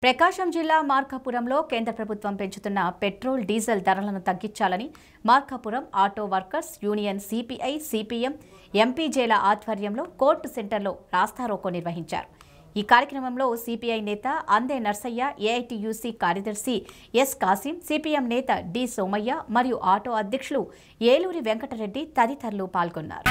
ప్రకాశం జిల్లా మార్కాపురంలో కేంద్ర ప్రభుత్వం పెంచుతున్న పెట్రోల్ డీజిల్ ధరలను తగ్గించాలని Markapuram auto workers union CPI CPM ఎంపీజేల ఆధ్వర్యంలో కోర్టు సెంటర్లో రాస్తారోకో నిర్వహించారు ఈ కార్యక్రమంలో సిపిఐ నేత అందే నర్సయ్య ఏఐటియుసి కార్యదర్శి ఎస్ కాసిం సిపిఎం నేత డి సోమయ్య మరియు ఆటో అధ్యక్షులు ఏలూరి వెంకటరెడ్డి తదితరులు పాల్గొన్నారు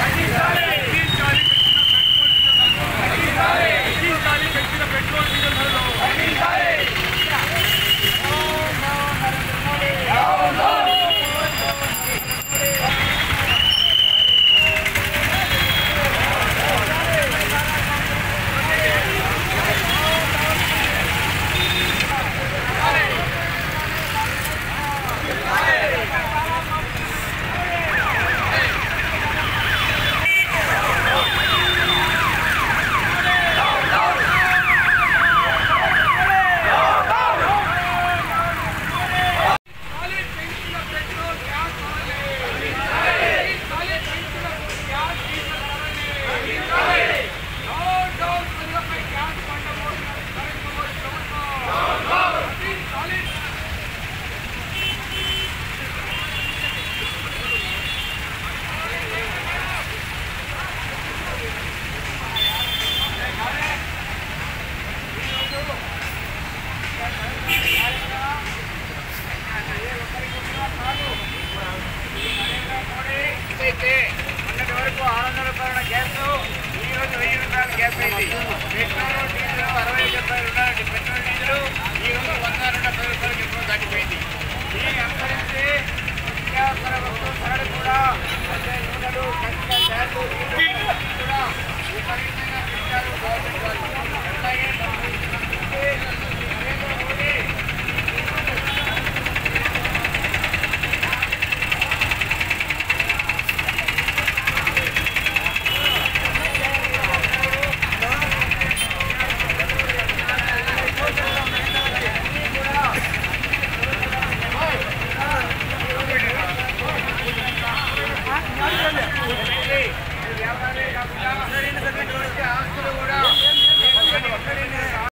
అయితే మొన్నటి వరకు ఆరు వందల రూపాయల గ్యాస్ ఈ రోజు వెయ్యి రూపాయల గ్యాస్ అయింది పెట్రోల్ డీజిల్ అరవై డెబ్బై రూపాయలు